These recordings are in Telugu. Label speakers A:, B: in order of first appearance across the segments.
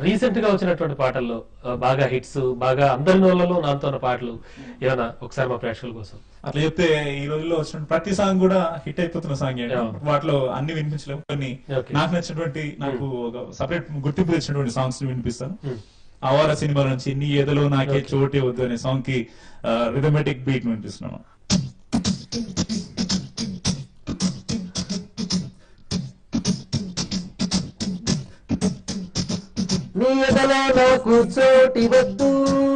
A: రీసెంట్ గా వచ్చినటువంటి పాటల్లో ఆ, బాగా హిట్స్ బాగా అందరి నోళ్ళలో నాతో ఉన్న పాటలు ఏమైనా ఒకసారి మా ప్రేక్షకుల కోసం
B: అట్లా చెప్తే ఈ రోజుల్లో వచ్చిన ప్రతి సాంగ్ కూడా హిట్ అయిపోతున్న సాంగ్ ఏంటి
A: Yeah.
B: వాటిలో అన్ని వినిపించలేము కొన్ని
A: Okay.
B: నాకు నచ్చినటువంటి నాకు ఒక సపరేట్ గుర్తింపు తెచ్చినటువంటి సాంగ్స్ వినిపిస్తాను
A: Hmm.
B: అవార సినిమా నుంచి నీ ఎదలో నాకే చోటే వద్దు అనే సాంగ్ కి రిథమెటిక్ బీట్ వినిపిస్తున్నాను
C: నీ ఎదలో నాకు చోటి వద్దు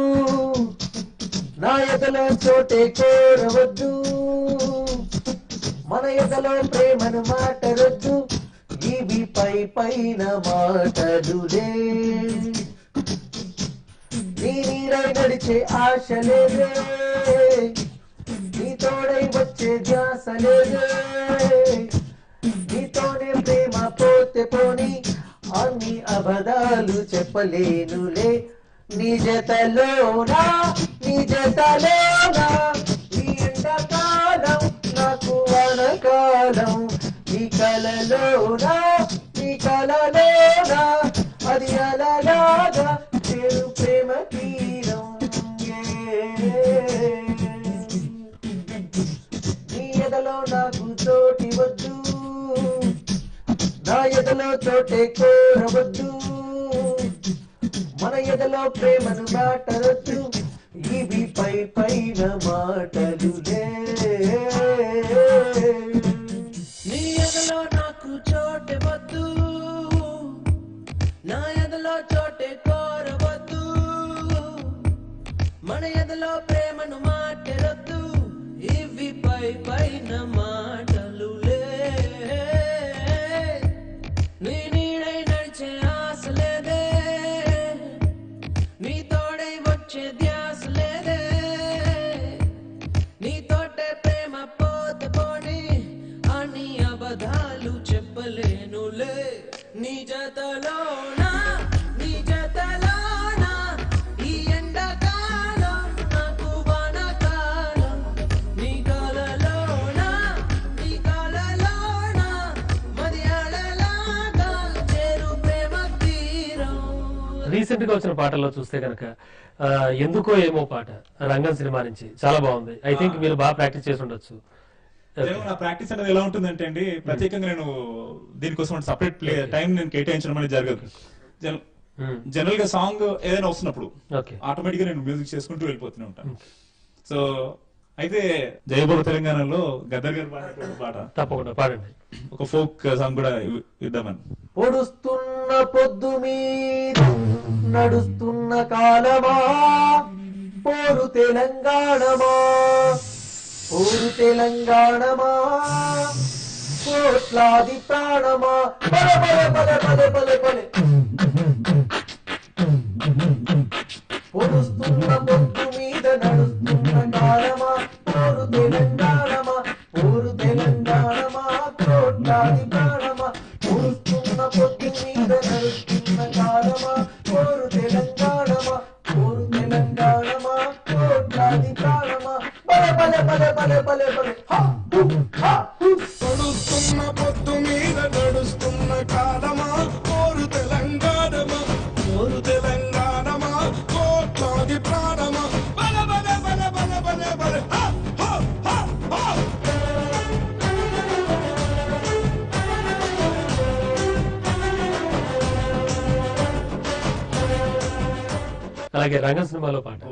C: నా ఎదలో చోటే కోరవద్దు మన ఎదలో ప్రేమను మాటరొద్దు ఇవి పై పైన మాటలులే నీ నీరై నడిచే ఆశ లేదే నీ తోడై వచ్చే ధ్యాస లేదే నీతోనే ప్రేమ పోతే పోని అన్ని అబద్ధాలు చెప్పలేనులే నీ జతలోనా నీ జతలోనా నీ ఎండాకాలం నాకు వానకాలం నీ కలలోనా నీ కలలోనా అది అలలాగా చేరు ప్రేమ తీరం Yeah. నీ ఎదలో నాకు చోటి వద్దు నా ఎదలో చోటే కోరవద్దు మన ఎదలో ప్రేమను మాటరొద్దు ఇవి పై పైన మాటలులే
D: నీ ఎదలో నాకు చోటే వద్దు నా ఎదలో చోటే కోరవద్దు మన ఎదలో ప్రేమను మాటరొద్దు ఇవి పై పైన మాటలులే నీ నీడై నడిచే ఆశ లేదే నీ తోడై వచ్చే ధ్యాస లేదే నీ తోటే ప్రేమ పోతే పోని అని అబద్ధాలు చెప్పలేనులే నీ జతలోనా నీ జతలోనా ఈ ఎండాకాలం నాకు వానకాలం నీ కలలోనా నీ కలలోనా మది అలలాగా చేరు ప్రేమ తీరం
A: రీసెంట్ గా వచ్చిన పాటల్లో చూస్తే కనుక ఎందుకో ఏమో పాట రంగం సినిమా నుంచి చాలా బాగుంది ఐ థింక్ మీరు బాగా ప్రాక్టీస్ చేసి ఉండొచ్చు
B: నేను నా ప్రాక్టీస్ అనేది ఎలా ఉంటుందంటే అండి ప్రత్యేకంగా నేను దీనికోసం సపరేట్ ప్లే టైం నేను కేటాయించడం అనేది జరగదు జన- జనరల్ గా సాంగ్ ఏదైనా వస్తున్నప్పుడు
A: ఓకే
B: ఆటోమేటిక్ గా నేను మ్యూజిక్ చేసుకుంటూ వెళ్ళిపోతూనే ఉంటాను సో అయితే జయబాబు తెలంగాణలో గద్దర్ గారు పాడినటువంటి పాట
A: తప్పకుండా పాడండి
B: ఒక ఫోక్ సాంగ్ కూడా ఇవ్- ఇద్దామని
C: పొడుస్తున్న పొద్దు మీద నడుస్తున్న కాలమా పోరు తెలంగాణమా పోరు తెలంగాణమా కోట్లాది ప్రాణమా బల బల బల బల బల బల పొడుస్తున్న పొద్దు మీద నడుస్తున్న కాలమా పోరు తెలంగాణమా పోరు తెలంగాణమా కోట్లాది ప్రాణమా పొడుస్తున్న పొద్దు మీద నడుస్తున్న కాలమా పోరు తెలంగాణమా పోరు తెలంగాణమా కోట్లాది ప్రాణమా బల బల బల బల బల బల హా హు హా హు
E: నడుస్తున్న పొద్దు మీద నడుస్తున్న కాలమా కోరు తెలంగాణమా కోరు తెలంగాణమా కోట్లాది ప్రాణమా బల బల బల బల బల బల హా, హా, హా, హా.
A: అలాగే రంగం సినిమాలో పాట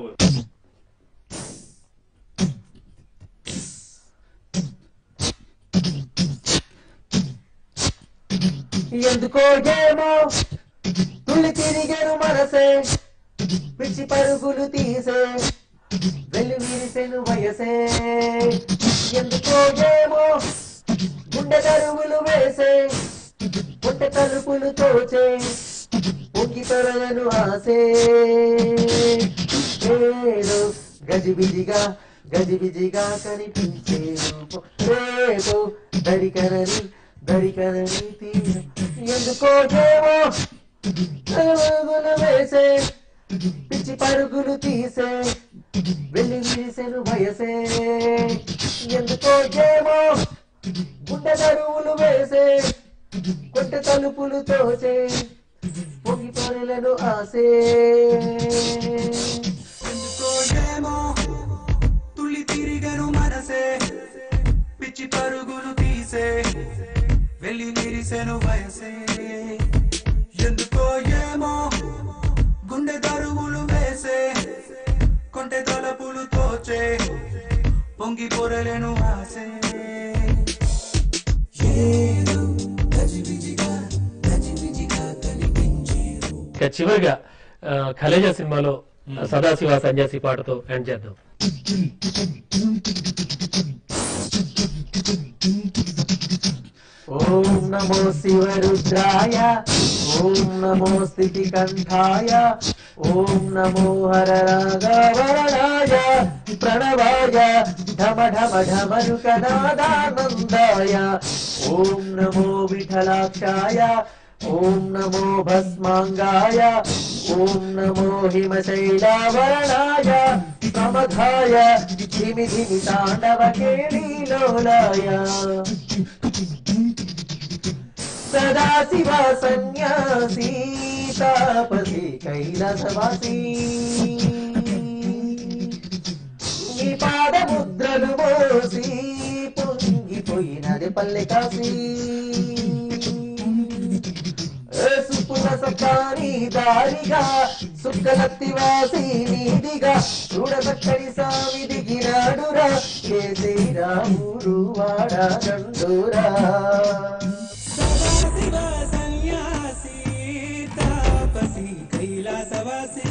C: ఎందుకో ఏమో తుళ్ళి తిరిగెను మనసే పిచ్చి పరుగులు తీసే వెళ్ళు విరిసెను వయసే ఎందుకో ఏమో గుండె తరువులు వేసే పుట్ట తలుపులు తోచే పొంగి తొరలను ఆసే ఏదో గజిబిజిగా గజిబిజిగా కనిపించే రూపం రేపు దరికనని దరికనని తీరం ఎందుకో ఏమో పరుగులు వేసే పిచ్చి పరుగులు తీసే వెళ్ళి వీసెను వయసే ఎందుకో ఏమో గుండె తరువులు వేసే కొట్ట తలుపులు తోచే పొంగిపో పొరలను ఆసే
F: ఎందుకో ఏమో తుళ్ళి తిరిగను మనసే పిచ్చి పరుగులు తీసే వెళ్ళి నిరిసెను వయసే ఎందుకో ఏమో గుండె దరువులు వేసే కొంటె తలపులు తోచే పొంగి పొరలేను ఆసే ఏదో గజిబిజిగా గజిబిజిగా కనిపించే
A: ఇక చివరిగా ఆ, ఖలేజా సినిమాలో సదాశివ సన్యాసి పాటతో ఎండ్ చేద్దాం
C: ఓం నమో శివరుద్రాయ ఓం నమో స్థితి కంఠాయ ఓం నమో హర రాఘవరణాయ ప్రణవాయ ఢమ ఢమ ఢమరుకనాదానందాయ ఓం నమో విఠలాక్షాయ ఓం నమో భస్మాంగాయ ఓం నమో హిమశైలావరణాయ సమధాయ ధిమి ధిమి తాండవ కేళీలోలాయ సదాశివ సన్యాసి తాపసి కైలాసవాసి నీ పాదముద్రలు మోసి పొంగిపోయినది పల్లె కాసి సుపుల సత్తాని దారిగా సుక్కలత్తి వాసి నీదిగా చూడబక్కడి సామి దిగినాడురా ఏ శ్రీరాముడు వాడా గండూరా
F: సదాశివ సన్యాసి తాపసి కైలాసవాసి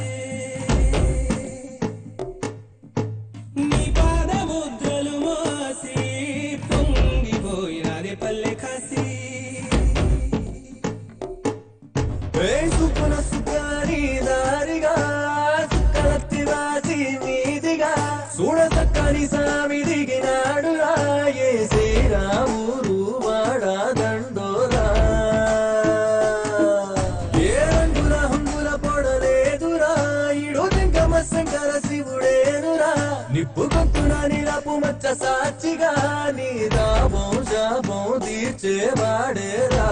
F: నీ పాదముద్రలు మోసి పొంగిపోయినది పల్లె కాసి
C: ఏ సుపుల సుఖాని దారిగా సుక్కలత్తి వాసి నీదిగా చూడ చక్కని సామి దిగినాడు రాయే శ్రీరాముడు వాడా దండోరా ఏ రంగుల హంగుల పొడలేదురా ఇడు వెంకమ శంకర శివుడేనురా నిప్పు కొట్టున నిలపు మచ్చ సాక్షిగా నీ దాబం శాపం తీర్చేవాడేరా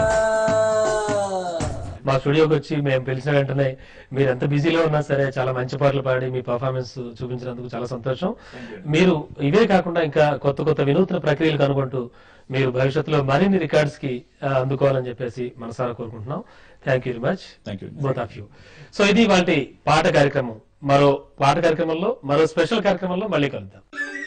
A: మా స్టూడియోకి వచ్చి మేము పిలిచిన వెంటనే మీరు ఎంత బిజీలో ఉన్నా సరే చాలా మంచి పాటలు పాడి మీ పర్ఫార్మెన్స్ చూపించినందుకు చాలా సంతోషం మీరు ఇవే కాకుండా ఇంకా కొత్త కొత్త వినూత్న ప్రక్రియలు కనుగొంటూ మీరు భవిష్యత్తులో మరిన్ని రికార్డ్స్ కి ఆ, అందుకోవాలని చెప్పేసి మనసారా కోరుకుంటున్నాం thank you very much
B: Thank you.
A: Both of you so ఇది వాటి పాట కార్యక్రమం మరో పాట కార్యక్రమంలో మరో స్పెషల్ కార్యక్రమంలో మళ్ళీ కలుద్దాం